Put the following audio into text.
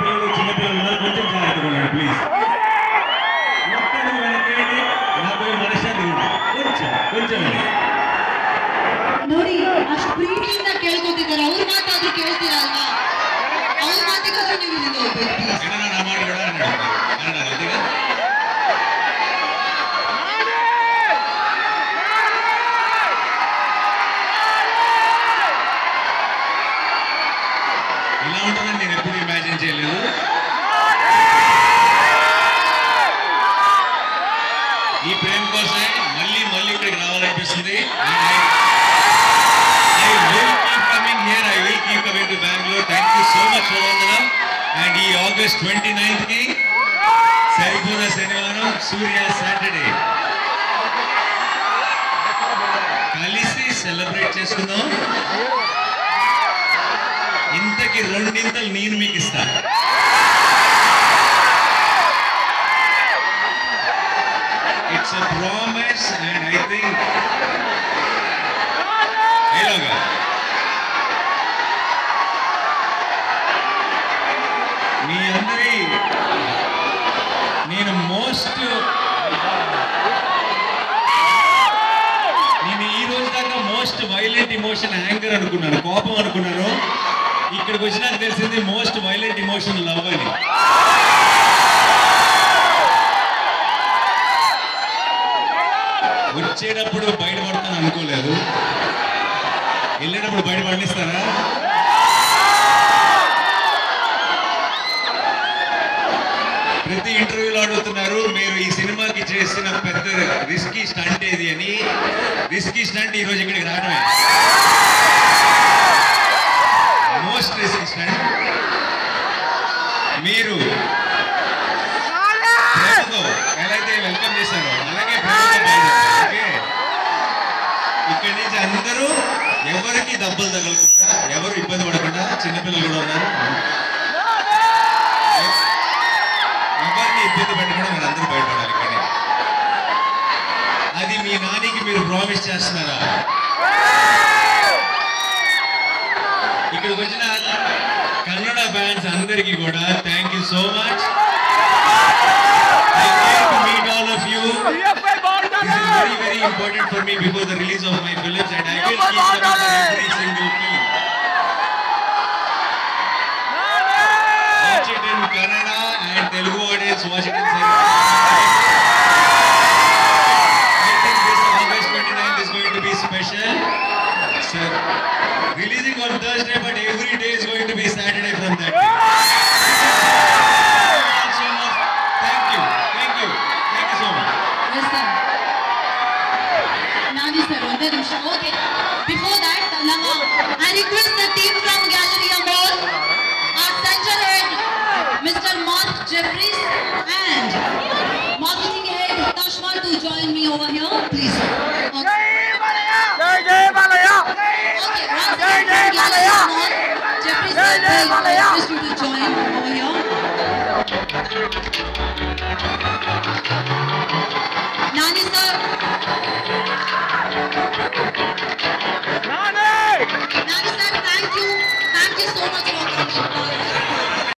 పిల్లలు చిన్న పిల్లలు ఉన్నారు కొంచెం జాగ్రత్తగా ఉండండి ప్లీజ్ ఒక్కడు వెనకేయండి నాకు మనశ్శాంతి ఉంది కొంచెం కొంచెం ನೋಡಿ ಅಷ್ಟು ಪ್ರೀತಿಯಿಂದ ಕೇಳ್ಕೊತಿದ್ದಾರೆ ಅವ್ರ ಮಾತಾದ್ರೂ ಕೇಳ್ತೀರಲ್ವಾ ಅವ್ರ ಮಾತಿಗಾದ್ರೂ ನೀವು ಇಲ್ಲಿಂದ ಹೋಗ್ಬೇಕು ಪ್ಲೀಸ್ ఏదైనా నా మాట కూడా అన్నాడు అన్నాడు అంతేగా ఇలా ఉంటుందని నేను ఎప్పుడు ఇమాజిన్ చేయలేదు ఈ ప్రేమ కోసమే మళ్ళీ మళ్ళీ ఇక్కడికి రావాలనిపిస్తుంది I will keep coming here I will keep coming to Bengaluru thank you so much Vandana and ఈ ఆగస్ట్ ట్వంటీ నైన్త్ కి సరిపోద శనివారం సూర్య సాటర్డే కలిసి సెలబ్రేట్ చేసుకుందాం ఇంతకి రెండింతలు నేను మీకు ఇస్తా it's a promise and I think ఎలాగా మీ అందరి నేను మోస్ట్ నేను ఈ రోజు దాకా మోస్ట్ వైలెంట్ ఇమోషన్ యాంగర్ అనుకున్నాను కోపం అనుకున్నాను ఇక్కడికి వచ్చినాక తెలిసింది మోస్ట్ వైలెంట్ ఇమోషన్ లవ్ అని వచ్చేటప్పుడు బయటపడతాను అనుకోలేదు వెళ్ళేటప్పుడు బయట పండిస్తారా ప్రతి ఇంటర్వ్యూలో అడుగుతున్నారు మీరు ఈ సినిమాకి చేసిన పెద్ద రిస్కీ స్టంట్ ఏది అని రిస్కీ స్టంట్ ఈరోజు ఇక్కడికి రావడమే మోస్ట్ రిస్కీ స్టంట్ మీరు ప్రేమతో ఎలా అయితే వెల్కమ్ చేశారో అలాగే ప్రేమతో బయలుదేరండి, ఓకే ఇక్కడి నుంచి అందరూ ఎవరికి దెబ్బలు తగలకుండా ఎవరు ఇబ్బంది పడకుండా చిన్నపిల్లలు కూడా ఉన్నారు ఎవరిని ఇబ్బంది పెట్టకుండా మీరు అందరూ బయటపడాలి ఇక్కడి నుంచి. అది మీ నానికి మీరు ప్రామిస్ చేస్తున్నారా ఇక్కడికి వచ్చిన కన్నడ ఫ్యాన్స్ అందరికీ కూడా thank you so much I care to meet all of you This is very, very important for me before the release of my films, and I will keep coming for every single film. Watch it in Kannada and Telugu audience, watch it in Telugu. I think this August 29th is going to be special. So, releasing on Thursday, but every day is going to be Saturday from that day. So much. Thank you. Thank you. Thank you so much. Yes sir Nani sir ಒಂದೇ ನಿಮಿಷ okay before that ನಮ್ಮ I request the team from gallery Amol R centre head mister Mark Jeffries and marketing head Tashma to join me over here please